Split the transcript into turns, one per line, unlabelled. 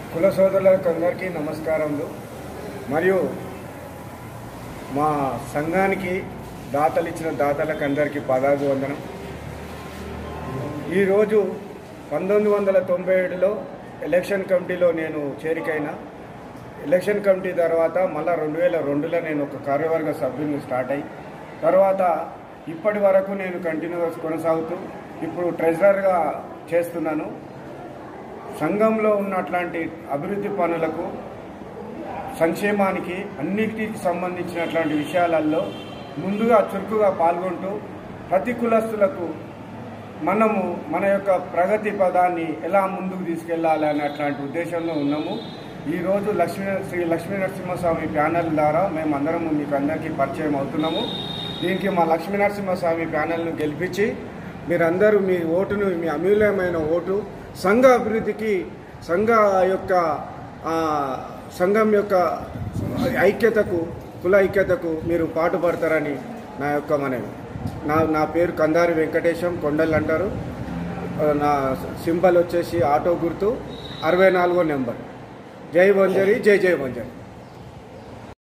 కుల సోదరులకు అందరికీ నమస్కారములు మరియు మా సంఘానికి దాతలు ఇచ్చిన దాతలకు అందరికీ పదాగు వందనం ఈరోజు పంతొమ్మిది వందల తొంభై ఏడులో ఎలక్షన్ కమిటీలో నేను చేరికైన ఎలక్షన్ కమిటీ తర్వాత మళ్ళీ రెండు వేల రెండులో నేను ఒక కార్యవర్గ సభ్యుని స్టార్ట్ అయ్యి తర్వాత ఇప్పటి వరకు నేను కంటిన్యూస్ కొనసాగుతూ ఇప్పుడు ట్రెజరర్గా చేస్తున్నాను సంఘంలో ఉన్నట్లాంటి అభివృద్ధి పనులకు సంక్షేమానికి అన్నిటికి సంబంధించినటువంటి విషయాలలో ముందుగా చురుకుగా పాల్గొంటూ ప్రతి కులస్తులకు మనము మన యొక్క ప్రగతి పదాన్ని ఎలా ముందుకు తీసుకెళ్లాలి అనేటువంటి ఉద్దేశంలో ఉన్నాము ఈరోజు లక్ష్మీ శ్రీ లక్ష్మీ నరసింహస్వామి ప్యానెల్ ద్వారా మేము అందరము మీకు అందరికీ పరిచయం అవుతున్నాము దీనికి మా లక్ష్మీ నరసింహస్వామి ప్యానెల్ను గెలిపించి మీరందరూ మీ ఓటును మీ అమూల్యమైన ఓటు సంఘ అభివృద్ధికి సంఘ యొక్క ఆ, సంఘం యొక్క ఐక్యతకు కుల ఐక్యతకు మీరు పాటుపడతారని నా యొక్క మనవి నా నా పేరు కందారి వెంకటేశం కొండల్ అంటారు ఆ, నా సింబల్ వచ్చేసి ఆటో గుర్తు అరవై నాలుగో నెంబర్ జై వంజరి జై జై వంజరి